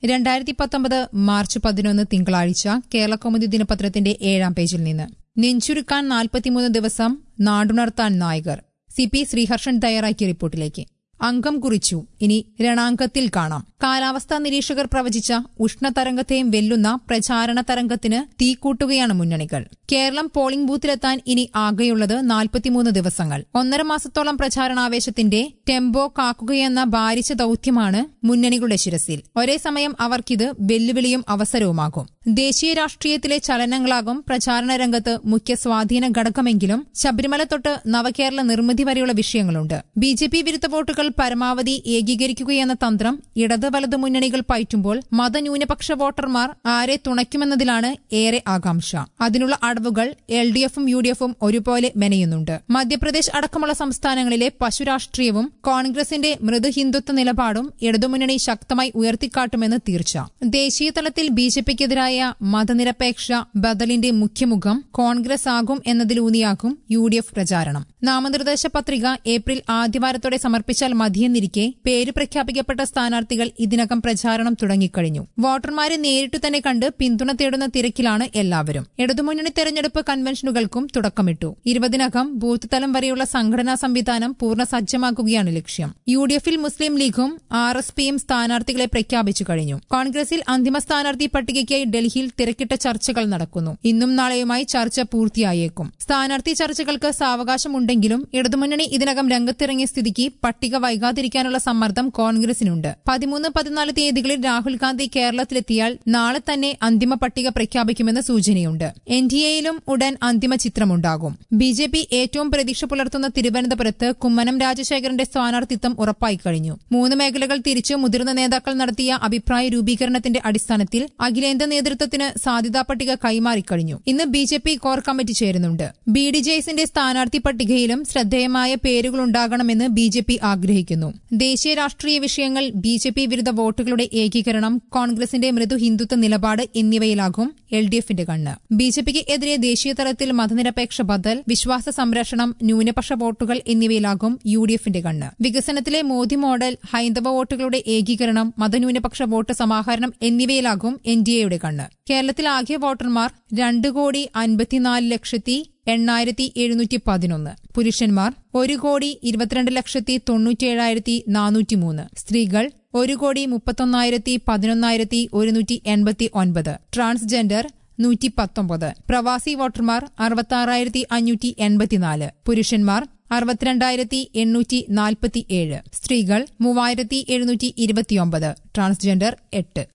രണ്ടായിരത്തി പത്തൊമ്പത് മാർച്ച് പതിനൊന്ന് തിങ്കളാഴ്ച കേരളകൗമുദി ദിനപത്രത്തിന്റെ ഏഴാം പേജിൽ നിന്ന് നെഞ്ചുരുക്കാൻ നാൽപ്പത്തിമൂന്ന് ദിവസം നാടുണർത്താൻ നായകർ സി പി ശ്രീഹർഷൻ തയ്യാറാക്കിയ റിപ്പോർട്ടിലേക്ക് അംഗം കുറിച്ചു ഇനി രണാങ്കത്തിൽ കാണാം കാലാവസ്ഥാ നിരീക്ഷകർ പ്രവചിച്ച ഉഷ്ണതരംഗത്തെയും വെല്ലുന്ന പ്രചാരണ തരംഗത്തിന് തീക്കൂട്ടുകയാണ് മുന്നണികൾ കേരളം പോളിംഗ് ബൂത്തിലെത്താൻ ഇനി ആകെയുള്ളത് നാൽപ്പത്തിമൂന്ന് ദിവസങ്ങൾ ഒന്നര മാസത്തോളം പ്രചാരണാവേശത്തിന്റെ ടെമ്പോ കാക്കുകയെന്ന ഭാരിച്ച ദൌത്യമാണ് മുന്നണികളുടെ ശിരസിൽ ഒരേ സമയം അവർക്കിത് വെല്ലുവിളിയും അവസരവുമാകും ദേശീയ രാഷ്ട്രീയത്തിലെ ചലനങ്ങളാകും പ്രചാരണ രംഗത്ത് മുഖ്യ സ്വാധീന ഘടകമെങ്കിലും ശബരിമല തൊട്ട് നവകേരള നിർമ്മിതി വരെയുള്ള വിഷയങ്ങളുണ്ട് ബി ജെ പി വിരുദ്ധ വോട്ടുകൾ പരമാവധി ഏകീകരിക്കുകയെന്ന തന്ത്രം ഇടത് വലത് മുന്നണികൾ പയറ്റുമ്പോൾ മതന്യൂനപക്ഷ വോട്ടർമാർ ആരെ തുണയ്ക്കുമെന്നതിലാണ് ഏറെ ആകാംക്ഷ അതിനുള്ള അടവുകൾ എൽ ഡി എഫും യു ഡി എഫും ഒരുപോലെ മെനയുന്നുണ്ട് മധ്യപ്രദേശ് അടക്കമുള്ള സംസ്ഥാനങ്ങളിലെ പശുരാഷ്ട്രീയവും കോൺഗ്രസിന്റെ മൃദു ഹിന്ദുത്വ നിലപാടും ഇടതുമുന്നണി ശക്തമായി ഉയർത്തിക്കാട്ടുമെന്ന് തീർച്ച ദേശീയ തലത്തിൽ ബി ജെ പിക്കെതിരായ മതനിരപേക്ഷ ബദലിന്റെ മുഖ്യമുഖം കോൺഗ്രസ് ആകും എന്നതിലൂന്നിയാകും യു ഡി എഫ് പ്രചാരണം നാമനിർദ്ദേശ പത്രിക ഏപ്രിൽ ആദ്യവാരത്തോടെ സമർപ്പിച്ചാൽ മതിയെന്നിരിക്കെ പേര് പ്രഖ്യാപിക്കപ്പെട്ട സ്ഥാനാർത്ഥികൾ ഇതിനകം പ്രചാരണം തുടങ്ങിക്കഴിഞ്ഞു വോട്ടർമാരെ നേരിട്ടു തന്നെ കണ്ട് പിന്തുണ തേടുന്ന തിരക്കിലാണ് എല്ലാവരും ഇടതുമുന്നണി തെരഞ്ഞെടുപ്പ് കൺവെൻഷനുകൾക്കും തുടക്കമിട്ടു ഇരുപതിനകം ബൂത്ത് തലം വരെയുള്ള സംഘടനാ സംവിധാനം പൂർണ്ണ സജ്ജമാക്കുകയാണ് ലക്ഷ്യം യു ഡി എഫിൽ മുസ്ലിം ലീഗും ആർ എസ് പിയും സ്ഥാനാർത്ഥികളെ പ്രഖ്യാപിച്ചു കഴിഞ്ഞു കോൺഗ്രസിൽ അന്തിമ സ്ഥാനാർത്ഥി പട്ടികയ്ക്കായി ഡൽഹിയിൽ തിരക്കിട്ട ചർച്ചകൾ നടക്കുന്നു ഇന്നും നാളെയുമായി ചർച്ച പൂർത്തിയായേക്കും സ്ഥാനാർത്ഥി ചർച്ചകൾക്ക് സാവകാശമുണ്ടെങ്കിലും ഇടതുമുന്നണി ഇതിനകം രംഗത്തിറങ്ങിയ സ്ഥിതിക്ക് പട്ടിക വൈകാതിരിക്കാനുള്ള സമ്മർദ്ദം കോൺഗ്രസിനുണ്ട് പതിമൂന്ന് പതിനാല് തീയതികളിൽ രാഹുൽ ഗാന്ധി കേരളത്തിലെത്തിയാൽ നാളെ തന്നെ അന്തിമ പട്ടിക പ്രഖ്യാപിക്കുമെന്ന് സൂചനയുണ്ട് എൻ ഡി എയിലും ഉടൻ അന്തിമ ചിത്രമുണ്ടാകും ബി ജെ പി ഏറ്റവും പ്രതീക്ഷ പുലർത്തുന്ന തിരുവനന്തപുരത്ത് കുമ്മനം രാജശേഖരന്റെ സ്ഥാനാർത്ഥിത്വം ഉറപ്പായി കഴിഞ്ഞു മൂന്ന് മേഖലകൾ തിരിച്ച് മുതിർന്ന നേതാക്കൾ നടത്തിയ അഭിപ്രായ രൂപീകരണത്തിന്റെ അടിസ്ഥാനത്തിൽ അഖിലേന്ത്യാ നേതൃത്വത്തിന് സാധ്യതാ പട്ടിക കൈമാറിക്കഴിഞ്ഞു ഇന്ന് B J P core committee ചേരുന്നുണ്ട് ബി ഡി ജെ എസിന്റെ സ്ഥാനാർത്ഥി പട്ടികയിലും ശ്രദ്ധേയമായ പേരുകളുണ്ടാകണമെന്ന് ബി ജെ പി ആഗ്രഹിക്കുന്നു ദേശീയ രാഷ്ട്രീയ വിഷയങ്ങൾ ബി ജെ പി വിരുദ്ധ വോട്ടുകളുടെ ഏകീകരണം കോൺഗ്രസിന്റെ മൃദു ഹിന്ദുത്വ നിലപാട് എന്നിവയിലാകും എൽ ഡി എഫിന്റെ കണ്ണ് ബി ജെ പിക്ക് എതിരെ ദേശീയ തലത്തിൽ മതനിരപേക്ഷ ബദൽ വിശ്വാസ സംരക്ഷണം ന്യൂനപക്ഷ വോട്ടുകൾ എന്നിവയിലാകും യു ഡി എഫിന്റെ കണ്ണ് വികസനത്തിലെ മോദി മോഡൽ ഹൈന്ദവ വോട്ടുകളുടെ ഏകീകരണം മതന്യൂനപക്ഷ വോട്ട് സമാഹരണം എന്നിവയിലാകും എൻ ഡി എയുടെ കണ്ണ് കേരളത്തിൽ ആകെ വോട്ടർമാർ രണ്ട് കോടി അൻപത്തിനാല് ലക്ഷത്തി എണ്ണായിരത്തി എഴുന്നൂറ്റി പതിനൊന്ന് പുരുഷന്മാർ ഒരു കോടി ഇരുപത്തിരണ്ട് ലക്ഷത്തി തൊണ്ണൂറ്റിയേഴായിരത്തി നാനൂറ്റിമൂന്ന് സ്ത്രീകൾ ഒരു കോടി മുപ്പത്തൊന്നായിരത്തി പതിനൊന്നായിരത്തി ഒരുന്നൂറ്റി എൺപത്തി ഒൻപത് ട്രാൻസ്ജെൻഡർ നൂറ്റി പത്തൊമ്പത് പ്രവാസി വോട്ടർമാർ അറുപത്തി അഞ്ഞൂറ്റി എൺപത്തിനാല് പുരുഷന്മാർ അറുപത്തിരണ്ടായിരത്തി എണ്ണൂറ്റി നാൽപ്പത്തിയേഴ് സ്ത്രീകൾ മൂവായിരത്തി എഴുന്നൂറ്റി ഇരുപത്തിയൊമ്പത് ട്രാൻസ്ജെൻഡർ എട്ട്